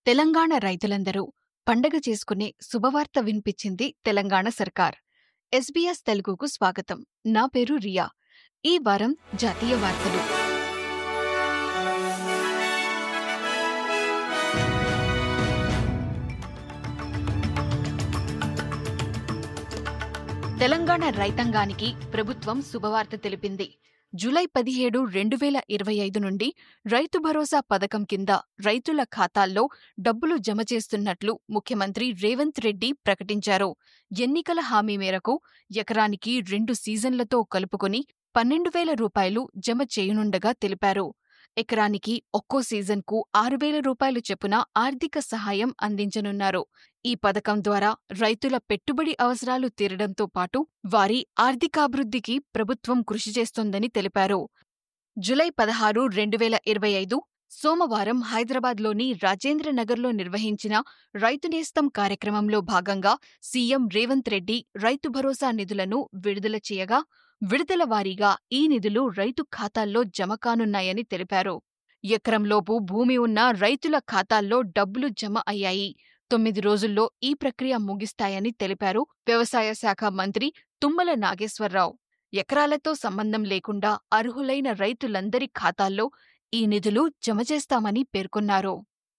తెలంగాణ రైతులందరూ పండగ చేసుకునే శుభవార్త వినిపించింది తెలంగాణ సర్కార్ ఎస్బీఎస్ తెలుగుకు స్వాగతం నా పేరు రియా ఈ వారం జాతీయ వార్తలు తెలంగాణ రైతాంగానికి ప్రభుత్వం శుభవార్త తెలిపింది జూలై పదిహేడు రెండు వేల ఇరవై ఐదు నుండి రైతు భరోసా పథకం కింద రైతుల ఖాతాల్లో డబ్బులు జమ చేస్తున్నట్లు ముఖ్యమంత్రి రేవంత్ రెడ్డి ప్రకటించారు ఎన్నికల హామీ మేరకు ఎకరానికి రెండు సీజన్లతో కలుపుకొని పన్నెండు వేల రూపాయలు జమ చేయనుండగా తెలిపారు ఎకరానికి ఒక్కో సీజన్కు ఆరు వేల రూపాయలు చొప్పున ఆర్థిక సహాయం అందించనున్నారు ఈ పథకం ద్వారా రైతుల పెట్టుబడి అవసరాలు తీరడంతో పాటు వారి ఆర్థికాభివృద్ధికి ప్రభుత్వం కృషి చేస్తోందని తెలిపారు జులై పదహారు రెండు వేల ఇరవై ఐదు సోమవారం హైదరాబాద్లోని రాజేంద్రనగర్లో నిర్వహించిన రైతు నేస్తం కార్యక్రమంలో భాగంగా సీఎం రేవంత్ రెడ్డి రైతు భరోసా నిధులను విడుదల చేయగా విడుదల వారీగా ఈ నిధులు రైతు ఖాతాల్లో జమ కానున్నాయని తెలిపారు ఎకరంలోపు భూమి ఉన్న రైతుల ఖాతాల్లో డబ్బులు జమ అయ్యాయి తొమ్మిది రోజుల్లో ఈ ప్రక్రియ ముగిస్తాయని తెలిపారు వ్యవసాయ శాఖ మంత్రి తుమ్మల నాగేశ్వరరావు ఎకరాలతో సంబంధం లేకుండా అర్హులైన రైతులందరి ఖాతాల్లో ఈ నిధులు జమ చేస్తామని పేర్కొన్నారు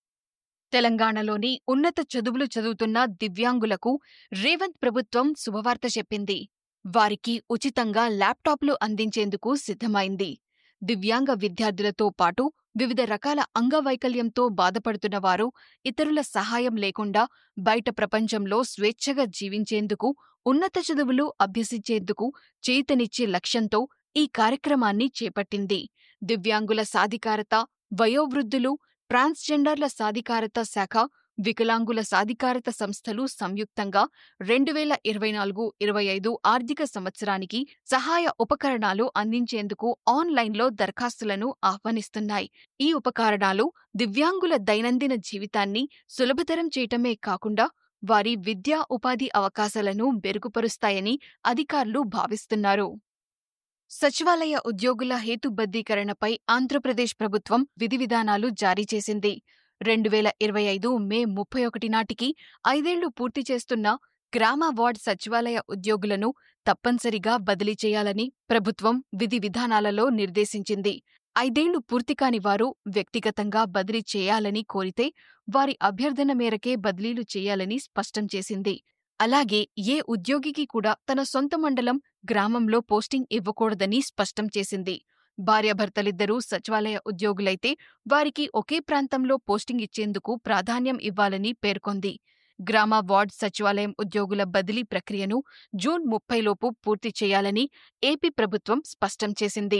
తెలంగాణలోని ఉన్నత చదువులు చదువుతున్న దివ్యాంగులకు రేవంత్ ప్రభుత్వం శుభవార్త చెప్పింది వారికి ఉచితంగా ల్యాప్టాప్లు అందించేందుకు సిద్ధమైంది దివ్యాంగ విద్యార్థులతో పాటు వివిధ రకాల అంగవైకల్యంతో బాధపడుతున్న వారు ఇతరుల సహాయం లేకుండా బయట ప్రపంచంలో స్వేచ్ఛగా జీవించేందుకు ఉన్నత చదువులు అభ్యసించేందుకు చేతనిచ్చే లక్ష్యంతో ఈ కార్యక్రమాన్ని చేపట్టింది దివ్యాంగుల సాధికారత వయోవృద్ధులు ట్రాన్స్జెండర్ల సాధికారత శాఖ వికలాంగుల సాధికారత సంస్థలు సంయుక్తంగా రెండు వేల ఇరవై నాలుగు ఇరవై ఐదు ఆర్థిక సంవత్సరానికి సహాయ ఉపకరణాలు అందించేందుకు ఆన్లైన్లో దరఖాస్తులను ఆహ్వానిస్తున్నాయి ఈ ఉపకరణాలు దివ్యాంగుల దైనందిన జీవితాన్ని సులభతరం చేయటమే కాకుండా వారి విద్యా ఉపాధి అవకాశాలను మెరుగుపరుస్తాయని అధికారులు భావిస్తున్నారు సచివాలయ ఉద్యోగుల హేతుబద్ధీకరణపై ఆంధ్రప్రదేశ్ ప్రభుత్వం విధి విధానాలు జారీ చేసింది రెండు వేల ఇరవై ఐదు మే ముప్పై ఒకటి నాటికి ఐదేళ్లు పూర్తి చేస్తున్న గ్రామ వార్డ్ సచివాలయ ఉద్యోగులను తప్పనిసరిగా బదిలీ చేయాలని ప్రభుత్వం విధి విధానాలలో నిర్దేశించింది ఐదేళ్లు పూర్తికాని వారు వ్యక్తిగతంగా బదిలీ చేయాలని కోరితే వారి అభ్యర్థన మేరకే బదిలీలు చేయాలని స్పష్టం చేసింది అలాగే ఏ ఉద్యోగికి కూడా తన సొంత మండలం గ్రామంలో పోస్టింగ్ ఇవ్వకూడదని స్పష్టం చేసింది భార్యాభర్తలిద్దరూ సచివాలయ ఉద్యోగులైతే వారికి ఒకే ప్రాంతంలో పోస్టింగ్ ఇచ్చేందుకు ప్రాధాన్యం ఇవ్వాలని పేర్కొంది గ్రామ వార్డ్ సచివాలయం ఉద్యోగుల బదిలీ ప్రక్రియను జూన్ ముప్పైలోపు పూర్తి చేయాలని ఏపీ ప్రభుత్వం స్పష్టం చేసింది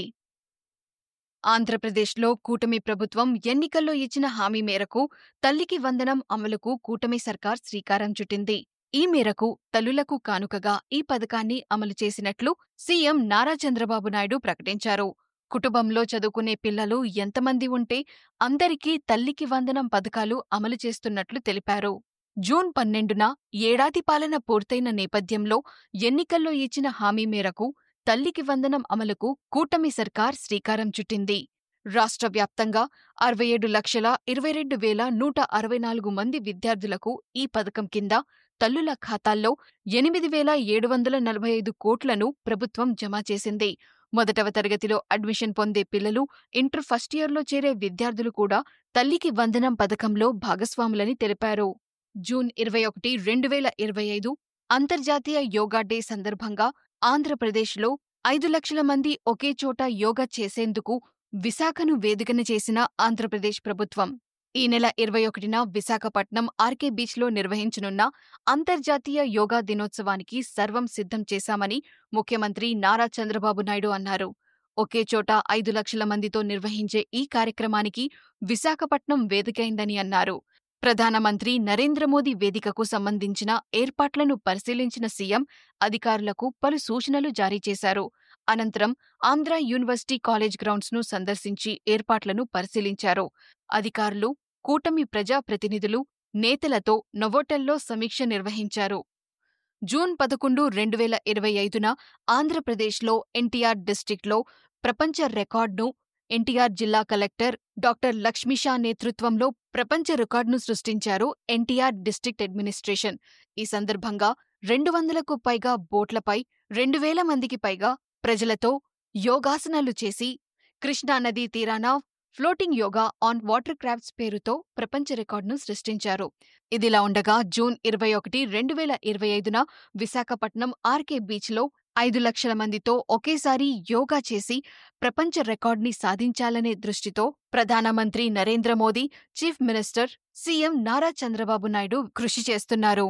ఆంధ్రప్రదేశ్లో కూటమి ప్రభుత్వం ఎన్నికల్లో ఇచ్చిన హామీ మేరకు తల్లికి వందనం అమలుకు కూటమి సర్కార్ శ్రీకారం చుట్టింది ఈ మేరకు తల్లులకు కానుకగా ఈ పథకాన్ని అమలు చేసినట్లు సీఎం నారా చంద్రబాబు నాయుడు ప్రకటించారు కుటుంబంలో చదువుకునే పిల్లలు ఎంతమంది ఉంటే అందరికీ తల్లికి వందనం పథకాలు అమలు చేస్తున్నట్లు తెలిపారు జూన్ పన్నెండున ఏడాది పాలన పూర్తయిన నేపథ్యంలో ఎన్నికల్లో ఇచ్చిన హామీ మేరకు తల్లికి వందనం అమలుకు కూటమి సర్కార్ శ్రీకారం చుట్టింది రాష్ట్ర వ్యాప్తంగా అరవై ఏడు లక్షల ఇరవై రెండు వేల నూట అరవై నాలుగు మంది విద్యార్థులకు ఈ పథకం కింద తల్లుల ఖాతాల్లో ఎనిమిది వేల ఏడు వందల నలభై ఐదు కోట్లను ప్రభుత్వం జమ చేసింది మొదటవ తరగతిలో అడ్మిషన్ పొందే పిల్లలు ఇంటర్ ఫస్ట్ ఇయర్లో చేరే విద్యార్థులు కూడా తల్లికి వందనం పథకంలో భాగస్వాములని తెలిపారు జూన్ ఇరవై ఒకటి రెండు వేల ఇరవై ఐదు అంతర్జాతీయ యోగా డే సందర్భంగా ఆంధ్రప్రదేశ్లో ఐదు లక్షల మంది ఒకే చోట యోగా చేసేందుకు విశాఖను వేదికన చేసిన ఆంధ్రప్రదేశ్ ప్రభుత్వం ఈ నెల ఇరవై ఒకటిన విశాఖపట్నం ఆర్కే బీచ్లో నిర్వహించనున్న అంతర్జాతీయ యోగా దినోత్సవానికి సర్వం సిద్ధం చేశామని ముఖ్యమంత్రి నారా చంద్రబాబు నాయుడు అన్నారు ఒకే చోట ఐదు లక్షల మందితో నిర్వహించే ఈ కార్యక్రమానికి విశాఖపట్నం వేదికైందని అన్నారు ప్రధానమంత్రి నరేంద్ర మోదీ వేదికకు సంబంధించిన ఏర్పాట్లను పరిశీలించిన సీఎం అధికారులకు పలు సూచనలు జారీ చేశారు అనంతరం ఆంధ్ర యూనివర్సిటీ కాలేజ్ గ్రౌండ్స్ను సందర్శించి ఏర్పాట్లను పరిశీలించారు అధికారులు కూటమి ప్రజాప్రతినిధులు నేతలతో నొవోటెల్లో సమీక్ష నిర్వహించారు జూన్ పదకొండు రెండు వేల ఇరవై ఐదున ఆంధ్రప్రదేశ్లో ఎన్టీఆర్ డిస్టిక్లో ప్రపంచ రికార్డును ఎన్టీఆర్ జిల్లా కలెక్టర్ డాక్టర్ లక్ష్మీషా నేతృత్వంలో ప్రపంచ రికార్డును సృష్టించారు ఎన్టీఆర్ డిస్ట్రిక్ట్ అడ్మినిస్ట్రేషన్ ఈ సందర్భంగా రెండు వందలకు పైగా బోట్లపై రెండు వేల మందికి పైగా ప్రజలతో యోగాసనాలు చేసి కృష్ణానదీ తీరాన floating yoga on water crafts పేరుతో ప్రపంచ రికార్డును సృష్టించారు ఇదిలా ఉండగా జూన్ ఇరవై ఒకటి రెండు వేల ఇరవై ఐదున విశాఖపట్నం ఆర్కే బీచ్లో ఐదు లక్షల మందితో ఒకేసారి యోగా చేసి ప్రపంచ రికార్డుని సాధించాలనే దృష్టితో ప్రధానమంత్రి Narendra Modi chief minister CM Nara Chandrababu Naidu కృషి చేస్తున్నారు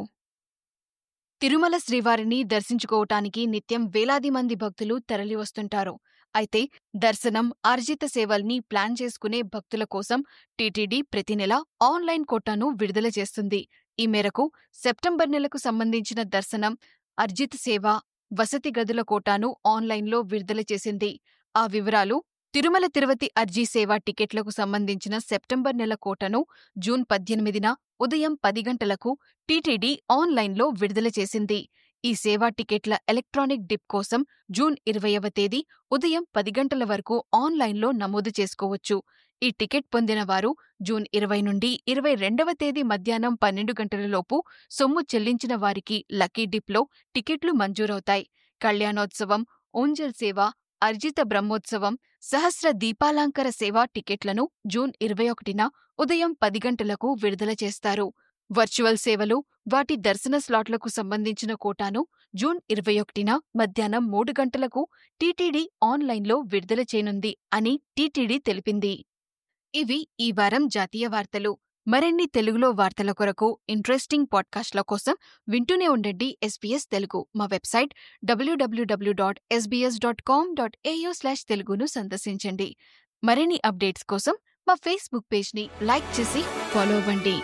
తిరుమల శ్రీవారిని దర్శించుకోవటానికి నిత్యం వేలాది మంది భక్తులు తరలివస్తుంటారు అయితే దర్శనం ఆర్జిత సేవల్ని ప్లాన్ చేసుకునే భక్తుల కోసం టీటీడీ ప్రతి నెల ఆన్లైన్ కోటాను విడుదల చేస్తుంది ఈ మేరకు సెప్టెంబర్ నెలకు సంబంధించిన దర్శనం అర్జిత సేవ వసతి గదుల కోటాను ఆన్లైన్లో విడుదల చేసింది ఆ వివరాలు తిరుమల తిరుపతి అర్జీ సేవ టికెట్లకు సంబంధించిన సెప్టెంబర్ నెల కోటను జూన్ పద్దెనిమిదిన ఉదయం పది గంటలకు టీటీడీ ఆన్లైన్లో విడుదల చేసింది ఈ సేవా టికెట్ల ఎలక్ట్రానిక్ డిప్ కోసం జూన్ ఇరవయవ తేదీ ఉదయం పది గంటల వరకు ఆన్లైన్లో నమోదు చేసుకోవచ్చు ఈ టికెట్ పొందిన వారు జూన్ ఇరవై నుండి ఇరవై రెండవ తేదీ మధ్యాహ్నం పన్నెండు గంటలలోపు సొమ్ము చెల్లించిన వారికి లక్కీ డిప్లో టికెట్లు మంజూరవుతాయి కళ్యాణోత్సవం ఓంజల్ సేవ అర్జిత బ్రహ్మోత్సవం సహస్ర దీపాలంకర సేవ టికెట్లను జూన్ ఇరవై ఒకటిన ఉదయం పది గంటలకు విడుదల చేస్తారు వర్చువల్ సేవలు వాటి దర్శన స్లాట్లకు సంబంధించిన కోటాను జూన్ ఇరవై ఒకటిన మధ్యాహ్నం మూడు గంటలకు టీటీడీ ఆన్లైన్లో విడుదల చేయనుంది అని టీటీడీ తెలిపింది ఇవి ఈ వారం జాతీయ వార్తలు మరిన్ని తెలుగులో వార్తల కొరకు ఇంట్రెస్టింగ్ పాడ్కాస్ట్ల కోసం వింటూనే ఉండండి ఎస్బీఎస్ తెలుగు మా website W W W dot SBS dot com dot AU slash తెలుగును సందర్శించండి మరిన్ని అప్డేట్స్ కోసం మా ఫేస్బుక్ పేజ్ని లైక్ చేసి ఫాలో అవ్వండి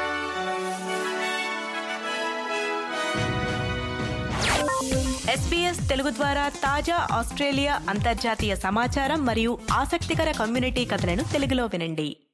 ఎస్పీఎస్ తెలుగు ద్వారా తాజా ఆస్ట్రేలియా అంతర్జాతీయ సమాచారం మరియు ఆసక్తికర కమ్యూనిటీ కథలను తెలుగులో వినండి